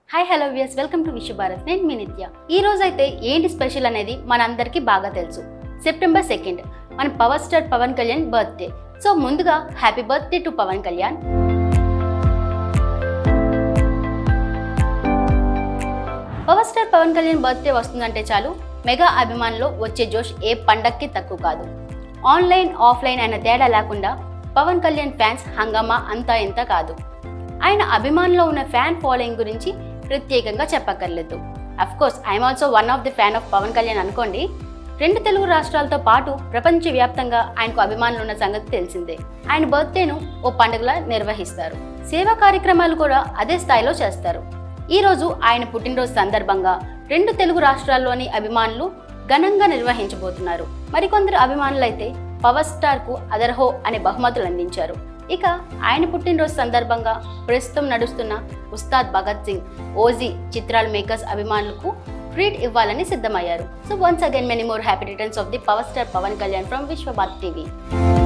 hi hello viewers welcome to Vishwa Bharat నేను మీ నిత్య ఈ రోజు అయితే ఏంటి స్పెషల్ అనేది మనందరికీ బాగా తెలుసు సెప్టెంబర్ సెకండ్ మన power star Pawan Kalyan birthday so ముందుగా happy birthday to Pawan Kalyan power star Pawan Kalyan birthday వస్తుందంటే చాలు మెగా అభిమానులు వచ్చే జోష్ ఏ పండక్కి తక్కువ కాదు ఆన్లైన్ ఆఫ్లైన్ అనే తేడా లేకుండా పవన్ కళ్యాణ్ ఫ్యాన్స్ హంగామా అంతా ఇంత కాదు ఆయన అభిమానులో ఉన్న ఫ్యాన్ ఫాలోయింగ్ గురించి ప్రత్యేకంగా చెప్పక్కర్లేదు of course I'm also one of the fan of Pawan Kalyan అనుకోండి రెండు తెలుగు రాష్ట్రాలతో పాటు ప్రపంచవ్యాప్తంగా ఆయనకు అభిమానులు ఉన్న సంగతి తెలిసిందే ఆయన బర్త్డేను ఓ పండుగలా నిర్వహిస్తారు సేవా కార్యక్రమాలు కూడా అదే స్థాయిలో చేస్తారు ఈ రోజు ఆయన పుట్టినరోజు సందర్భంగా రెండు తెలుగు రాష్ట్రాల్లోని అభిమానులు ఘనంగా నిర్వహించబోతున్నారు మరికొందరు అభిమానులైతే పవర్ స్టార్ కు అదర్హో అనే బహుమతులు అందించారు ఇక ఆయన పుట్టినరోజు సందర్భంగా ప్రస్తుతం నడుస్తున్న ఉస్తాద్ భగత్ సింగ్ ఓజీ చిత్రాల మేకర్స్ అభిమానులకు ట్రీట్ ఇవ్వాలని సిద్ధమయ్యారు so once again many more happy returns of the power star Pawan Kalyan from Vishwabharat TV